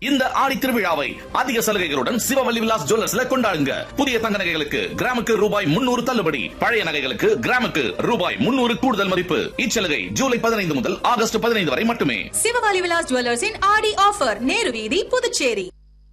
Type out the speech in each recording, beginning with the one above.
இந்த ஆடி திருவிழாவை அதிக சலுகைகளுடன் சிவவல்லி விலாஸ் ஜுவல்லர்ஸ்ல கொண்டாடுங்க புதிய தங்க நகைகளுக்கு கிராமுக்கு ரூபாய் முன்னூறு தள்ளுபடி பழைய நகைகளுக்கு கிராமுக்கு ரூபாய் முன்னூறு கூடுதல் மதிப்பு இச்சலுகை ஜூலை பதினைந்து முதல் ஆகஸ்ட் பதினைந்து வரை மட்டுமே சிவகாலி விலாஸ் ஜுவல்லர்ஸின் ஆடி ஆஃபர் நேரு வீதி Puducherry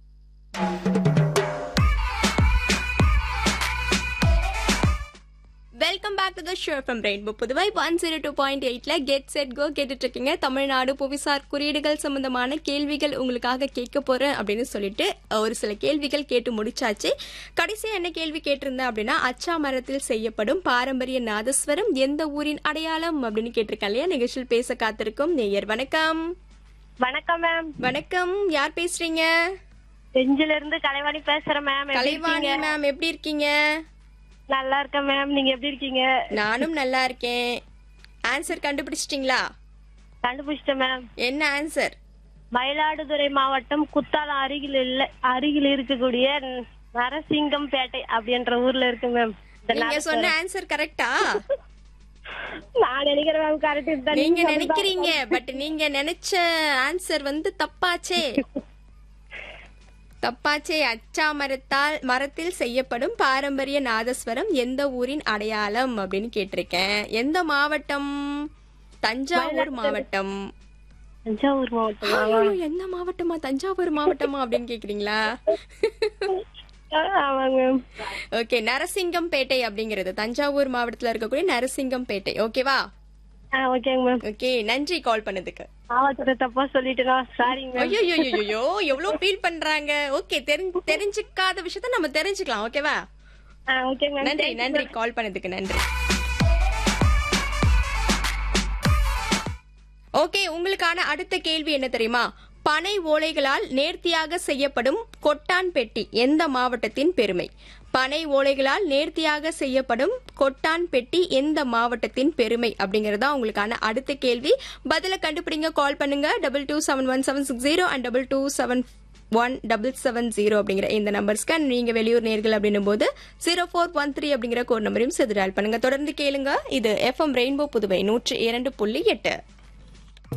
welcome back to the show from rainbow Puduvai one zero two point எயிட்ல கெட் செட் கோ கேட்டுட்டு இருக்கீங்க தமிழ்நாடு புவிசார் குறியீடுகள் சம்பந்தமான கேள்விகள் உங்களுக்காக கேட்க போறேன் அப்படின்னு சொல்லிட்டு ஒரு சில கேள்விகள் கேட்டு முடிச்சாச்சு கடைசியா என்ன கேள்வி கேட்டிருந்தேன் அப்படின்னா அச்சா மரத்தில் செய்யப்படும் பாரம்பரிய நாதஸ்வரம் எந்த ஊரின் அடையாளம் அப்படின்னு கேட்டிருக்கேன் இல்லையா நிகழ்ச்சியில் பேச காத்திருக்கும் நேயர் வணக்கம் வணக்கம் மேம் வணக்கம் யார் பேசுறீங்க செஞ்சில இருந்து கலைவாணி பேசுறேன் மேம் எப்படி கலைவாணி இருக்கீங்க? மேம் எப்படி இருக்கீங்க நல்லா இருக்கேன் மேம் நீங்க எப்படி இருக்கீங்க நானும் நல்லா இருக்கேன் ஆன்சர் கண்டுபிடிச்சிட்டீங்களா கண்டுபிடிச்சிட்டேன் மேம் என்ன ஆன்சர் மயிலாடுதுறை மாவட்டம் குத்தாலம் அருகில் இல்ல அருகில் இருக்கக்கூடிய நரசிங்கம் பேட்டை அப்படின்ற ஊர்ல இருக்கு மேம் இந்த நீங்க நரசிங்கம். சொன்ன ஆன்சர் கரெக்டா நான் நினைக்கிறேன் மேம் கரெக்ட் தான் நீங்க நினைக்கிறீங்க பட் நீங்க நினைச்ச ஆன்சர் வந்து தப்பாச்சே தப்பாச்சே அச்சா மரத்தால் மரத்தில் செய்யப்படும் பாரம்பரிய நாதஸ்வரம் எந்த ஊரின் அடையாளம் அப்படின்னு கேட்டிருக்கேன் எந்த மாவட்டம் தஞ்சாவூர் மாவட்டம் தஞ்சாவூர் மாவட்டம் ஐயோ, எந்த மாவட்டமா தஞ்சாவூர் மாவட்டமா அப்படின்னு கேக்குறீங்களா ஆமாங்க மேம் ஓகே நரசிங்கம்பேட்டை அப்படிங்கிறது தஞ்சாவூர் மாவட்டத்துல இருக்கக்கூடிய நரசிங்கம்பேட்டை ஓகேவா ஆ ஓகேங்க மேம் ஓகே நன்றி கால் பண்ணதுக்கு மாவட்டத்தை தப்பா சொல்லிட்டேனா சாரிங்க மேம் ஐயோ ஐயோ எவ்வளவு ஃபீல் பண்றாங்க ஓகே தெரிஞ்சுக்காத விஷயத்த நம்ம தெரிஞ்சுக்கலாம் ஓகேவா ஆ ஓகேங்க மேம் நன்றி நன்றி கால் பண்ணதுக்கு நன்றி ஓகே உங்களுக்கான அடுத்த கேள்வி என்ன தெரியுமா பனை ஓலைகளால் நேர்த்தியாக செய்யப்படும் கொட்டான் பெட்டி எந்த மாவட்டத்தின் பெருமை பனை ஓலைகளால் நேர்த்தியாக செய்யப்படும் கொட்டான் பெட்டி எந்த மாவட்டத்தின் பெருமை அப்படிங்கறதா உங்களுக்கான அடுத்த கேள்வி பதில கண்டுபிடிங்க கால் பண்ணுங்க double two seven one seven six zero and double two seven one double seven zero அப்படிங்கிற இந்த நம்பர்ஸ்க்கு and நீங்க வெளியூர் நேர்கள் அப்படின்னும் போது ஜீரோ ஃபோர் ஒன் த்ரீ அப்படிங்கிற கோட் நம்பரையும் செதுடால் பண்ணுங்க தொடர்ந்து கேளுங்க இது எஃப்எம் ரெயின்போ புதுவை நூற்றி இரண்டு புள்ளி எட்டு